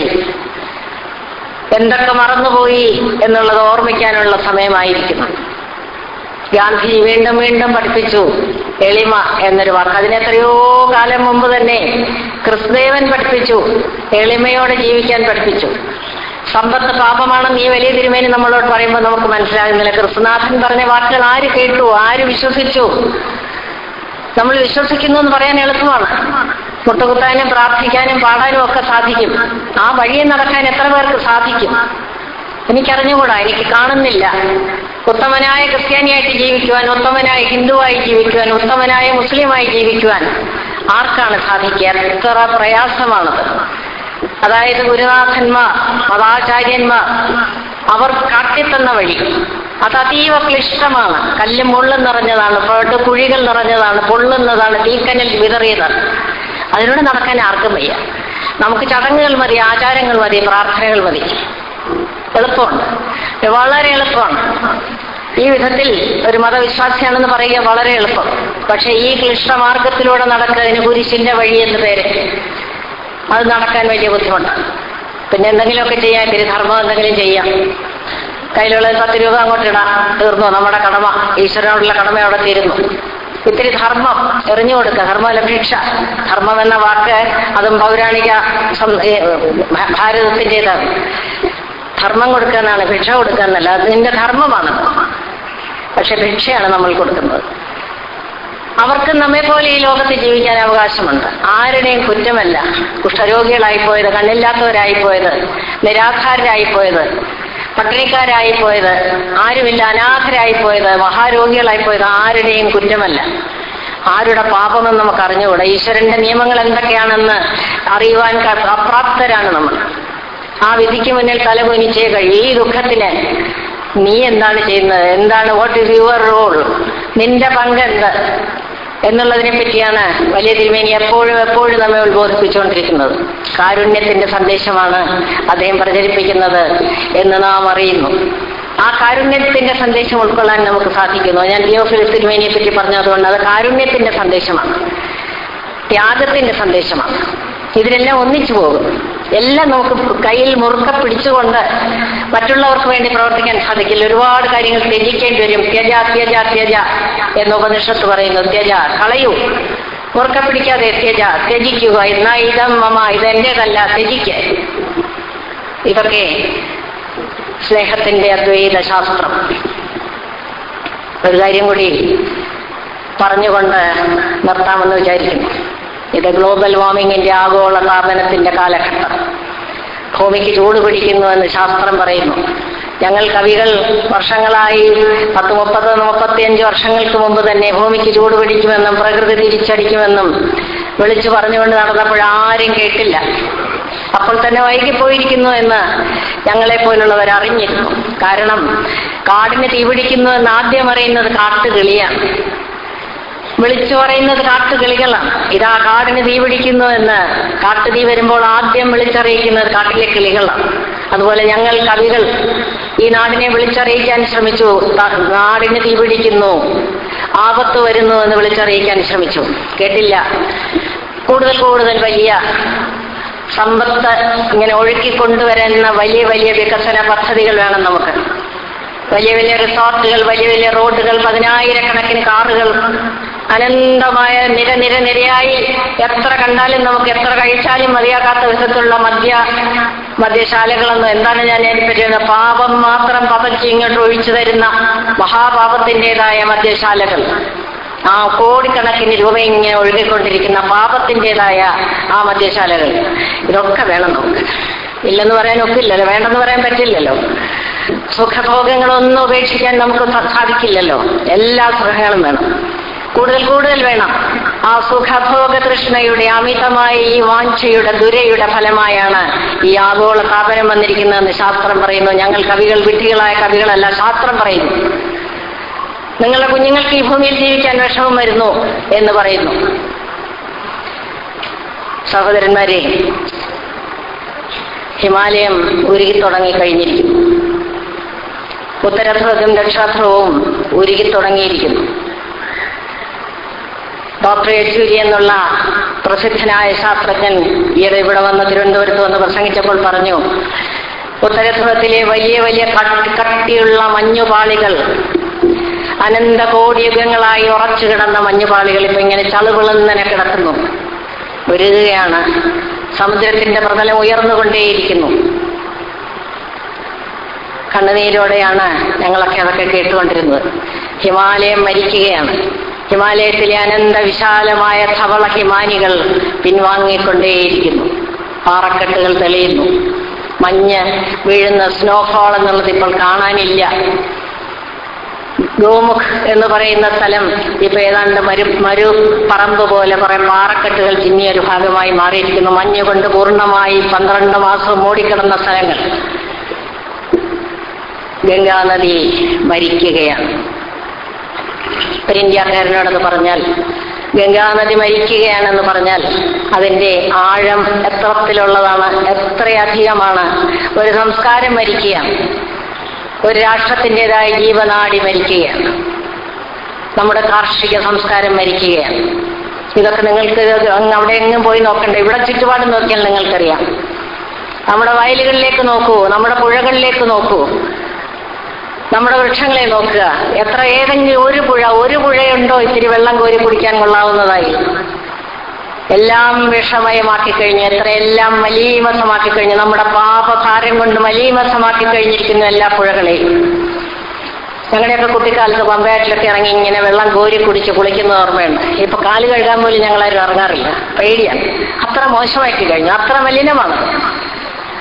എന്തൊക്കെ മറന്നുപോയി എന്നുള്ളത് ഓർമ്മിക്കാനുള്ള സമയമായിരിക്കുന്നു ഗാന്ധിജി വീണ്ടും വീണ്ടും പഠിപ്പിച്ചു എളിമ എന്നൊരു വാക്ക് അതിനെത്രയോ കാലം മുമ്പ് തന്നെ ക്രിസ്തുദേവൻ പഠിപ്പിച്ചു എളിമയോടെ ജീവിക്കാൻ പഠിപ്പിച്ചു സമ്പത്ത് പാപമാണെന്ന് ഈ വലിയ തിരുമേനി നമ്മളോട് പറയുമ്പോൾ നമുക്ക് മനസ്സിലാകുന്നില്ല ക്രിസ്തുനാഥൻ പറഞ്ഞ വാക്കുകൾ ആര് കേട്ടു ആര് വിശ്വസിച്ചു നമ്മൾ വിശ്വസിക്കുന്നു എന്ന് പറയാൻ എളുപ്പമാണ് മുട്ടുകുത്താനും പ്രാർത്ഥിക്കാനും പാടാനും ഒക്കെ സാധിക്കും ആ വഴിയെ നടക്കാൻ എത്ര പേർക്ക് സാധിക്കും എനിക്കറിഞ്ഞുകൂടാ എനിക്ക് കാണുന്നില്ല ഉത്തമനായ ക്രിസ്ത്യാനിയായിട്ട് ജീവിക്കുവാൻ ഉത്തമനായ ഹിന്ദുവായി ജീവിക്കുവാൻ ഉത്തമനായ മുസ്ലിമായി ജീവിക്കുവാൻ ആർക്കാണ് സാധിക്കുക എത്ര പ്രയാസമാണത് അതായത് ഗുരുനാഥന്മാർ മതാചാര്യന്മാർ അവർ കാട്ടിത്തന്ന വഴി അത് അതീവ ക്ലിഷ്ടമാണ് കല്ലും മുള്ളും നിറഞ്ഞതാണ് പേട്ട് കുഴികൾ നിറഞ്ഞതാണ് പൊള്ളുന്നതാണ് തീക്കനൽ വിതറിയതാണ് അതിലൂടെ നടക്കാൻ ആർക്കും വയ്യ നമുക്ക് ചടങ്ങുകൾ മതി ആചാരങ്ങൾ മതി പ്രാർത്ഥനകൾ മതി എളുപ്പമുണ്ട് വളരെ എളുപ്പമാണ് ഈ വിധത്തിൽ ഒരു മതവിശ്വാസിയാണെന്ന് പറയുക വളരെ എളുപ്പം പക്ഷെ ഈ ക്ലിഷ്ടമാർഗത്തിലൂടെ നടക്കുന്നതിന് കുരിശിന്റെ വഴി എന്ന് പേര് അത് നടക്കാൻ വലിയ ബുദ്ധിമുട്ടാണ് പിന്നെ എന്തെങ്കിലുമൊക്കെ ചെയ്യാം ഇത്തിരി ധർമ്മം എന്തെങ്കിലും ചെയ്യാം കയ്യിലുള്ള പത്ത് രൂപ അങ്ങോട്ട് ഇടാം തീർന്നു നമ്മുടെ കടമ ഈശ്വരനോടുള്ള കടമ അവിടെ തീരുന്നു ഇത്തിരി ധർമ്മം എറിഞ്ഞു കൊടുക്കുക ധർമ്മമല്ല ഭിക്ഷ ധർമ്മം എന്ന വാക്ക് അതും പൗരാണിക സം- ഏ, ഭ- ഭാരതത്തിൻ്റെതാണ് ധർമ്മം കൊടുക്കുക എന്നാണ് ഭിക്ഷ കൊടുക്കുക എന്നല്ല അത് നിന്റെ ധർമ്മമാണ് പക്ഷെ ഭിക്ഷയാണ് നമ്മൾ കൊടുക്കുന്നത് അവർക്ക് നമ്മെ പോലെ ഈ ലോകത്ത് ജീവിക്കാൻ അവകാശമുണ്ട് ആരുടെയും കുറ്റമല്ല കുഷ്ഠരോഗികളായിപ്പോയത് കണ്ണില്ലാത്തവരായിപ്പോയത് നിരാധാരരായിപ്പോയത് പട്ടിണിക്കാരായി പോയത് ആരുമില്ല അനാഥരായി പോയത് മഹാരോഗികളായി പോയത് ആരുടെയും കുറ്റമല്ല ആരുടെ പാപമെന്ന് നമുക്ക് അറിഞ്ഞുകൂടാ ഈശ്വരന്റെ നിയമങ്ങൾ എന്തൊക്കെയാണെന്ന് അറിയുവാൻ ക- അപ്രാപ്തരാണ് നമ്മൾ ആ വിധിക്ക് മുന്നിൽ തലകുനിച്ചേ കഴിയും ഈ ദുഃഖത്തിന് നീ എന്താണ് ചെയ്യുന്നത് എന്താണ് വാട്ട് ഇസ് യുവർ റോൾ നിന്റെ പങ്ക് എന്ത് എന്നുള്ളതിനെ പറ്റിയാണ് വലിയ തിരുമേനി എപ്പോഴും എപ്പോഴും നമ്മെ ഉത്ബോധിപ്പിച്ചുകൊണ്ടിരിക്കുന്നത് കാരുണ്യത്തിന്റെ സന്ദേശമാണ് അദ്ദേഹം പ്രചരിപ്പിക്കുന്നത് എന്ന് നാം അറിയുന്നു ആ കാരുണ്യത്തിന്റെ സന്ദേശം ഉൾക്കൊള്ളാൻ നമുക്ക് സാധിക്കുന്നു ഞാൻ തിയോഫിലിസ് തിരുമേനിയെ പറ്റി പറഞ്ഞതുകൊണ്ട് അത് കാരുണ്യത്തിന്റെ സന്ദേശമാണ് ത്യാഗത്തിന്റെ സന്ദേശമാണ് ഇതിലെല്ലാം ഒന്നിച്ചു പോകും എല്ലാം നമുക്ക് കയ്യിൽ മുറുക്ക പിടിച്ചുകൊണ്ട് മറ്റുള്ളവർക്ക് വേണ്ടി പ്രവർത്തിക്കാൻ സാധിക്കില്ല ഒരുപാട് കാര്യങ്ങൾ ത്യജിക്കേണ്ടി വരും ത്യജ ത്യജ ത്യജ എന്ന് ഉപനിഷത്ത് പറയുന്നു ത്യജ കളയൂ മുറുക്ക പിടിക്കാതെ ത്യജ ത്യജിക്കുക എന്നാ ഇതം മമ ഇതെന്റേതല്ല ത്യജിക്ക ഇതൊക്കെ സ്നേഹത്തിന്റെ അദ്വൈത ശാസ്ത്രം ഒരു കാര്യം കൂടി പറഞ്ഞുകൊണ്ട് നിർത്താമെന്ന് വിചാരിക്കുന്നു ഇത് ഗ്ലോബൽ വാർമിങ്ങിന്റെ ആഗോള താപനത്തിന്റെ കാലഘട്ടം ഭൂമിക്ക് ചൂട് പിടിക്കുന്നുവെന്ന് ശാസ്ത്രം പറയുന്നു ഞങ്ങൾ കവികൾ വർഷങ്ങളായി പത്ത് മുപ്പത് മുപ്പത്തിയഞ്ച് വർഷങ്ങൾക്ക് മുമ്പ് തന്നെ ഭൂമിക്ക് ചൂട് പിടിക്കുമെന്നും പ്രകൃതി തിരിച്ചടിക്കുമെന്നും വിളിച്ചു പറഞ്ഞുകൊണ്ട് നടന്നപ്പോൾ ആരും കേട്ടില്ല അപ്പോൾ തന്നെ വൈകിപ്പോയിരിക്കുന്നു എന്ന് ഞങ്ങളെ പോലുള്ളവർ അറിഞ്ഞിരുന്നു കാരണം കാടിന് തീപിടിക്കുന്നു എന്ന് ആദ്യം അറിയുന്നത് കാട്ടുകിളിയാണ് വിളിച്ചു പറയുന്നത് കാട്ടുകിളികളാണ് ഇതാ കാടിന് തീ പിടിക്കുന്നു എന്ന് കാട്ടുതീ വരുമ്പോൾ ആദ്യം വിളിച്ചറിയിക്കുന്നത് കാട്ടിലെ കിളികളാണ് അതുപോലെ ഞങ്ങൾ കവികൾ ഈ നാടിനെ വിളിച്ചറിയിക്കാൻ ശ്രമിച്ചു ത- നാടിന് തീ പിടിക്കുന്നു ആപത്ത് വരുന്നു എന്ന് വിളിച്ചറിയിക്കാൻ ശ്രമിച്ചു കേട്ടില്ല കൂടുതൽ കൂടുതൽ വലിയ സമ്പത്ത് ഇങ്ങനെ ഒഴുക്കിക്കൊണ്ടുവരുന്ന വലിയ വലിയ വികസന പദ്ധതികൾ വേണം നമുക്ക് വലിയ വലിയ റിസോർട്ടുകൾ വലിയ വലിയ റോഡുകൾ പതിനായിരക്കണക്കിന് കാറുകൾ അനന്തമായ നിര നിര നിരയായി എത്ര കണ്ടാലും നമുക്ക് എത്ര കഴിച്ചാലും മതിയാക്കാത്ത വിധത്തിലുള്ള മദ്യ മദ്യശാലകളൊന്നും എന്താണ് ഞാൻ അതിനെപ്പറ്റി പറയുന്നത്? പാപം മാത്രം പതച്ച് ഇങ്ങോട്ട് ഒഴിച്ചു തരുന്ന മഹാപാപത്തിൻ്റെതായ മദ്യശാലകൾ ആ കോടിക്കണക്കിന് രൂപ ഇങ്ങനെ ഒഴുകിക്കൊണ്ടിരിക്കുന്ന പാപത്തിൻ്റെതായ ആ മദ്യശാലകൾ ഇതൊക്കെ വേണം നമുക്ക് ഇല്ലെന്ന് പറയാൻ ഒക്കില്ലല്ലോ വേണ്ടെന്ന് പറയാൻ പറ്റില്ലല്ലോ സുഖഭോഗങ്ങളൊന്നും ഉപേക്ഷിക്കാൻ നമുക്ക് സ- സാധിക്കില്ലല്ലോ എല്ലാ സുഖങ്ങളും വേണം കൂടുതൽ കൂടുതൽ വേണം ആ സുഖഭോഗ തൃഷ്ണയുടെ അമിതമായ ഈ വാഞ്ചയുടെ ദുരയുടെ ഫലമായാണ് ഈ ആഗോള താപനം വന്നിരിക്കുന്നതെന്ന് ശാസ്ത്രം പറയുന്നു ഞങ്ങൾ കവികൾ വിഡ്ഢികളായ കവികളല്ല ശാസ്ത്രം പറയുന്നു നിങ്ങളുടെ കുഞ്ഞുങ്ങൾക്ക് ഈ ഭൂമിയിൽ ജീവിക്കാൻ വിഷമം വരുന്നു എന്ന് പറയുന്നു സഹോദരന്മാരെ ഹിമാലയം ഉരുകി തുടങ്ങിക്കഴിഞ്ഞിരിക്കുന്നു ഉത്തരധ്രുവവും ദക്ഷിണധ്രുവവും ഉരുകി തുടങ്ങിയിരിക്കുന്നു ഡോക്ടർ യെച്ചൂരി എന്നുള്ള പ്രസിദ്ധനായ ശാസ്ത്രജ്ഞൻ ഈയിടെ ഇവിടെ വന്ന് തിരുവനന്തപുരത്ത് വന്ന് പ്രസംഗിച്ചപ്പോൾ പറഞ്ഞു ഉത്തരധ്രുവത്തിലെ വലിയ വലിയ കട്ടി കട്ടിയുള്ള മഞ്ഞുപാളികൾ അനന്ത കോടി യുഗങ്ങളായി ഉറച്ചു കിടന്ന മഞ്ഞുപാളികൾ ഇപ്പൊ ഇങ്ങനെ ചളുവിളന്നനെ കിടക്കുന്നു ഉരുകുകയാണ് സമുദ്രത്തിന്റെ പ്രതലം ഉയർന്നുകൊണ്ടേയിരിക്കുന്നു കണ്ണുനീരോടെയാണ് ഞങ്ങളൊക്കെ അതൊക്കെ കേട്ടുകൊണ്ടിരുന്നത് ഹിമാലയം മരിക്കുകയാണ് ഹിമാലയത്തിലെ അനന്ത വിശാലമായ ധവള ഹിമാനികൾ പിൻവാങ്ങിക്കൊണ്ടേയിരിക്കുന്നു പാറക്കെട്ടുകൾ തെളിയുന്നു മഞ്ഞ് വീഴുന്ന സ്നോഫോൾ എന്നുള്ളത് ഇപ്പോൾ കാണാനില്ല ഗോമുഖ് എന്ന് പറയുന്ന സ്ഥലം ഇപ്പൊ ഏതാണ്ട് മരു മരു പറമ്പ് പോലെ കുറെ പാറക്കെട്ടുകൾ ചിന്നിയ ഒരു ഭാഗമായി മാറിയിരിക്കുന്നു മഞ്ഞ് കൊണ്ട് പൂർണ്ണമായി പന്ത്രണ്ട് മാസം മൂടിക്കിടന്ന സ്ഥലങ്ങൾ ഗംഗാനദി മരിക്കുകയാണ് ഒരു ഇന്ത്യക്കാരനോടൊന്ന് പറഞ്ഞാൽ ഗംഗാനദി മരിക്കുകയാണെന്ന് പറഞ്ഞാൽ അതിന്റെ ആഴം എത്രത്തിലുള്ളതാണ് എത്രയധികമാണ് ഒരു സംസ്കാരം മരിക്കുകയാണ് ഒരു രാഷ്ട്രത്തിൻ്റെതായ ജീവനാടി മരിക്കുകയാണ് നമ്മുടെ കാർഷിക സംസ്കാരം മരിക്കുകയാണ് ഇതൊക്കെ നിങ്ങൾക്ക് അങ്ങ് അവിടെ എങ്ങും പോയി നോക്കണ്ട ഇവിടെ ചുറ്റുപാടും നോക്കിയാൽ നിങ്ങൾക്കറിയാം നമ്മുടെ വയലുകളിലേക്ക് നോക്കൂ നമ്മുടെ പുഴകളിലേക്ക് നോക്കൂ നമ്മുടെ വൃക്ഷങ്ങളെ നോക്കുക എത്ര ഏതെങ്കിലും ഒരു പുഴ ഒരു പുഴയുണ്ടോ ഇത്തിരി വെള്ളം കോരി കുടിക്കാൻ കൊള്ളാവുന്നതായി എല്ലാം വിഷമയമാക്കി കഴിഞ്ഞു എത്രയെല്ലാം മലീമസമാക്കി കഴിഞ്ഞു നമ്മുടെ പാപഭാരം കൊണ്ട് മലീമസമാക്കി കഴിഞ്ഞിരിക്കുന്നു എല്ലാ പുഴകളെയും ഞങ്ങളുടെയൊക്കെ കുട്ടിക്കാലത്ത് പമ്പയാറ്റിലൊക്കെ ഇറങ്ങി ഇങ്ങനെ വെള്ളം കോരി കുടിച്ച് കുളിക്കുന്ന ഓർമ്മയുണ്ട് ഇപ്പൊ കാല് കഴുകാൻ പോലും ഞങ്ങളാരും ഇറങ്ങാറില്ല പേടിയാണ് അത്ര മോശമാക്കി കഴിഞ്ഞു അത്ര മലിനമാണ്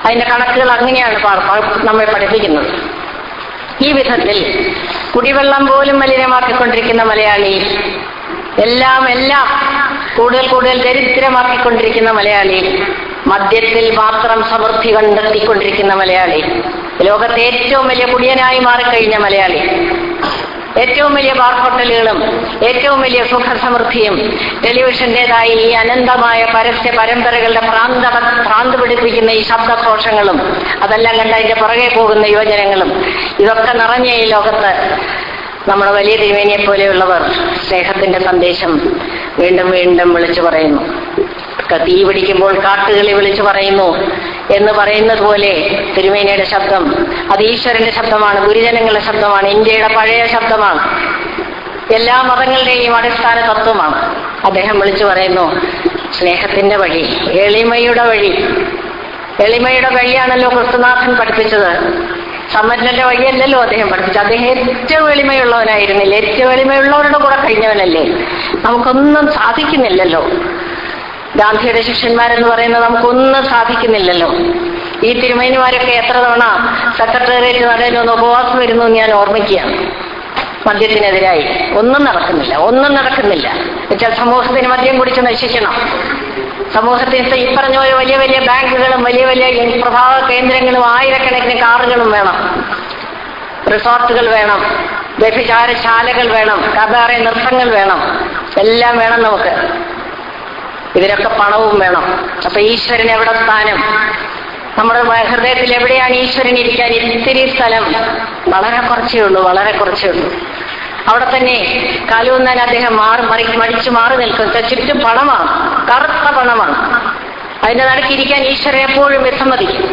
അതിന്റെ കണക്കുകൾ അങ്ങനെയാണ് പ- പ- നമ്മെ പഠിപ്പിക്കുന്നത് ഈ വിധത്തിൽ കുടിവെള്ളം പോലും മലിനമാക്കിക്കൊണ്ടിരിക്കുന്ന മലയാളി എല്ലാം എല്ലാം കൂടുതൽ കൂടുതൽ ദരിദ്രമാക്കിക്കൊണ്ടിരിക്കുന്ന മലയാളി മദ്യത്തിൽ മാത്രം സമൃദ്ധി കണ്ടെത്തിക്കൊണ്ടിരിക്കുന്ന മലയാളി ലോകത്തെ ഏറ്റവും വലിയ കുടിയനായി മാറിക്കഴിഞ്ഞ മലയാളി ഏറ്റവും വലിയ ബാർ ഹോട്ടലുകളും ഏറ്റവും വലിയ സുഖസമൃദ്ധിയും ടെലിവിഷന്റേതായ ഈ അനന്തമായ പരസ്യ പരമ്പരകളുടെ പ്രാന്ത ഭ്രാന്ത് പിടിപ്പിക്കുന്ന ഈ ശബ്ദഘോഷങ്ങളും അതെല്ലാം കണ്ട് അതിന്റെ പുറകെ പോകുന്ന യുവജനങ്ങളും ഇതൊക്കെ നിറഞ്ഞ ഈ ലോകത്ത് നമ്മുടെ വലിയ തിരുമേനിയെ പോലെയുള്ളവർ സ്നേഹത്തിന്റെ സന്ദേശം വീണ്ടും വീണ്ടും വിളിച്ചു പറയുന്നു ക- തീ പിടിക്കുമ്പോൾ കാട്ടുകളി വിളിച്ചു പറയുന്നു എന്ന് പറയുന്നത് പോലെ തിരുമേനിയുടെ ശബ്ദം അത് ഈശ്വരന്റെ ശബ്ദമാണ് ഗുരുജനങ്ങളുടെ ശബ്ദമാണ് ഇന്ത്യയുടെ പഴയ ശബ്ദമാണ് എല്ലാ മതങ്ങളുടെയും അടിസ്ഥാന തത്വമാണ് അദ്ദേഹം വിളിച്ചു പറയുന്നു സ്നേഹത്തിന്റെ വഴി എളിമയുടെ വഴി എളിമയുടെ വഴിയാണല്ലോ ക്രിസ്തുനാഥൻ പഠിപ്പിച്ചത് സമ്പന്നന്റെ വഴിയല്ലല്ലോ അദ്ദേഹം പഠിപ്പിച്ചത് അദ്ദേഹം ഏറ്റവും എളിമയുള്ളവനായിരുന്നില്ല ഏറ്റവും എളിമയുള്ളവരുടെ കൂടെ കഴിഞ്ഞവനല്ലേ നമുക്കൊന്നും സാധിക്കുന്നില്ലല്ലോ ഗാന്ധിയുടെ ശിഷ്യന്മാരെന്ന് പറയുന്നത് നമുക്കൊന്നും സാധിക്കുന്നില്ലല്ലോ ഈ തിരുമേനിമാരൊക്കെ എത്ര തവണ സെക്രട്ടേറിയറ്റ് നടയിൽ ഒന്ന് ഉപവാസം വരുന്നു എന്ന് ഞാൻ ഓർമ്മിക്കുകയാണ് മദ്യത്തിനെതിരായി ഒന്നും നടക്കുന്നില്ല ഒന്നും നടക്കുന്നില്ല എന്നുവെച്ചാൽ സമൂഹത്തിന് മദ്യം കുടിച്ച് നശിക്കണം സമൂഹത്തിന് ഈ പറഞ്ഞ പോലെ വലിയ വലിയ ബാങ്കുകളും വലിയ വലിയ പ്രഭാവ കേന്ദ്രങ്ങളും ആയിരക്കണക്കിന് കാറുകളും വേണം റിസോർട്ടുകൾ വേണം വ്യഭിചാരശാലകൾ വേണം കബാറെ നൃത്തങ്ങൾ വേണം എല്ലാം വേണം നമുക്ക് ഇതിനൊക്കെ പണവും വേണം അപ്പൊ ഈശ്വരൻ എവിടെ സ്ഥാനം നമ്മുടെ ഹൃദയത്തിൽ എവിടെയാണ് ഈശ്വരൻ ഇരിക്കാൻ ഇത്തിരി സ്ഥലം വളരെ കുറച്ചേ ഉള്ളൂ വളരെ കുറച്ചേ ഉള്ളൂ അവിടെ തന്നെ കാലൂന്നാൻ അദ്ദേഹം മാറി മറി മടിച്ചു മാറി നിൽക്കും ചുറ്റും പണമാണ് കറുത്ത പണമാണ് അതിന്റെ നടുക്കിരിക്കാൻ ഈശ്വരൻ എപ്പോഴും വിസമ്മതിക്കും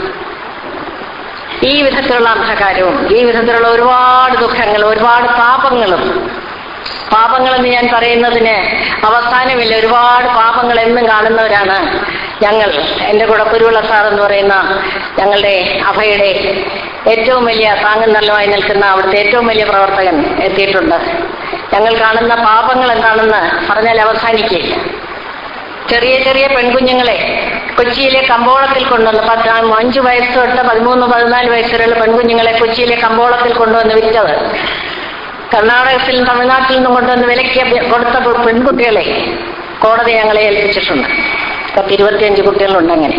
ഈ വിധത്തിലുള്ള അന്ധകാരവും ഈ വിധത്തിലുള്ള ഒരുപാട് ദുഃഖങ്ങളും ഒരുപാട് പാപങ്ങളും പാപങ്ങളെന്ന് ഞാൻ പറയുന്നതിന് അവസാനമില്ല ഒരുപാട് പാപങ്ങൾ എന്നും കാണുന്നവരാണ് ഞങ്ങൾ എൻ്റെ കൂടെ കുരുവിള സാർ എന്ന് പറയുന്ന ഞങ്ങളുടെ അഭയുടെ ഏറ്റവും വലിയ താങ്ങും നല്ലമായി നിൽക്കുന്ന അവിടുത്തെ ഏറ്റവും വലിയ പ്രവർത്തകൻ എത്തിയിട്ടുണ്ട് ഞങ്ങൾ കാണുന്ന പാപങ്ങൾ എന്താണെന്ന് പറഞ്ഞാൽ അവസാനിക്കുകയില്ല ചെറിയ ചെറിയ പെൺകുഞ്ഞുങ്ങളെ കൊച്ചിയിലെ കമ്പോളത്തിൽ കൊണ്ടുവന്ന് പത്ത് അഞ്ചു വയസ്സ് തൊട്ട് പതിമൂന്ന് പതിനാല് വയസ്സ് വരെയുള്ള പെൺകുഞ്ഞുങ്ങളെ കൊച്ചിയിലെ കമ്പോളത്തിൽ കൊണ്ടുവന്ന് വിറ്റത് കർണാടകത്തിൽ നിന്നും തമിഴ്നാട്ടിൽ നിന്നും കൊണ്ടുവന്ന് വിലയ്ക്ക് കൊടുത്ത പെൺകുട്ടികളെ കോടതി ഞങ്ങളെ ഏൽപ്പിച്ചിട്ടുണ്ട് പത്ത് ഇരുപത്തിയഞ്ച് കുട്ടികളുണ്ട് അങ്ങനെ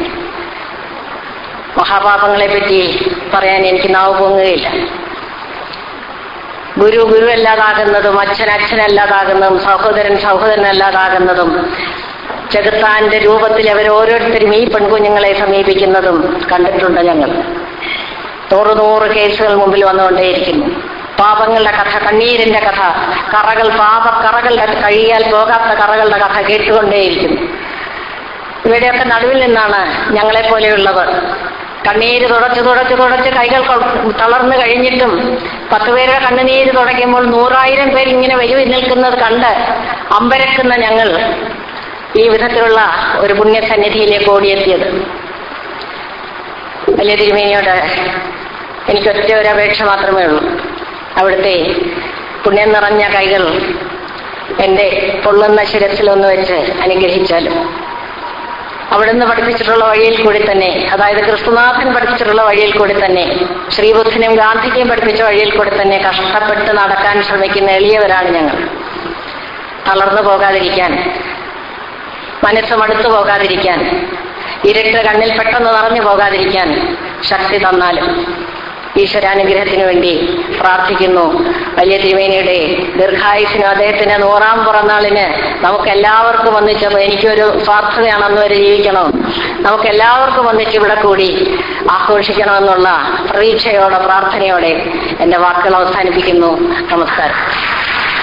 മഹാപാപങ്ങളെ പറ്റി പറയാൻ എനിക്ക് നാവ് പൊങ്ങുകയില്ല ഗുരു ഗുരു അല്ലാതാകുന്നതും അച്ഛൻ അച്ഛനല്ലാതാകുന്നതും സഹോദരൻ സഹോദരനല്ലാതാകുന്നതും ചെകുത്താന്റെ രൂപത്തിൽ അവർ ഓരോരുത്തരും ഈ പെൺകുഞ്ഞുങ്ങളെ സമീപിക്കുന്നതും കണ്ടിട്ടുണ്ട് ഞങ്ങൾ നൂറ് നൂറ് കേസുകൾ മുമ്പിൽ വന്നുകൊണ്ടേയിരിക്കുന്നു പാപങ്ങളുടെ കഥ കണ്ണീരിന്റെ കഥ കറകൾ പാപ കറകളുടെ കഴിയാൽ പോകാത്ത കറകളുടെ കഥ കേട്ടുകൊണ്ടേയിരിക്കുന്നു ഇവിടെയൊക്കെ നടുവിൽ നിന്നാണ് ഞങ്ങളെ പോലെയുള്ളവർ കണ്ണീര് തുടച്ച് തുടച്ച് തുടച്ച് കൈകൾ കൊ- തളർന്നു കഴിഞ്ഞിട്ടും പത്ത് പേരുടെ കണ്ണുനീര് തുടയ്ക്കുമ്പോൾ നൂറായിരം പേർ ഇങ്ങനെ വരി നിൽക്കുന്നത് കണ്ട് അമ്പരക്കുന്ന ഞങ്ങൾ ഈ വിധത്തിലുള്ള ഒരു പുണ്യസന്നിധിയിലേക്ക് ഓടിയെത്തിയത് വലിയ തിരുമേനിയോട് എനിക്കൊറ്റ ഒരു അപേക്ഷ മാത്രമേ ഉള്ളൂ അവിടുത്തെ പുണ്യം നിറഞ്ഞ കൈകൾ എൻ്റെ പൊള്ളുന്ന ശിരസിലൊന്ന് വെച്ച് അനുഗ്രഹിച്ചാലും അവിടുന്ന് പഠിപ്പിച്ചിട്ടുള്ള വഴിയിൽ കൂടി തന്നെ അതായത് ക്രിസ്തുനാഥൻ പഠിപ്പിച്ചിട്ടുള്ള വഴിയിൽ കൂടി തന്നെ ശ്രീബുദ്ധനും ഗാന്ധിജിയും പഠിപ്പിച്ച വഴിയിൽ കൂടി തന്നെ കഷ്ടപ്പെട്ട് നടക്കാൻ ശ്രമിക്കുന്ന എളിയവരാണ് ഞങ്ങൾ തളർന്നു പോകാതിരിക്കാൻ മനസ്സ് മടുത്തു പോകാതിരിക്കാൻ ഇരുട്ട് കണ്ണിൽ പെട്ടെന്ന് നിറഞ്ഞു പോകാതിരിക്കാൻ ശക്തി തന്നാലും ഈശ്വരാനുഗ്രഹത്തിന് വേണ്ടി പ്രാർത്ഥിക്കുന്നു വലിയ തിരുമേനിയുടെ ദീർഘായുസിനും അദ്ദേഹത്തിന്റെ നൂറാം പിറന്നാളിന് നമുക്ക് എല്ലാവർക്കും ഒന്നിച്ചപ്പോൾ എനിക്കൊരു സ്വാർത്ഥതയാണെന്ന് വരെ ജീവിക്കണം നമുക്ക് എല്ലാവർക്കും ഒന്നിച്ച് ഇവിടെ കൂടി ആഘോഷിക്കണമെന്നുള്ള പ്രതീക്ഷയോടെ പ്രാർത്ഥനയോടെ എന്റെ വാക്കുകൾ അവസാനിപ്പിക്കുന്നു നമസ്കാരം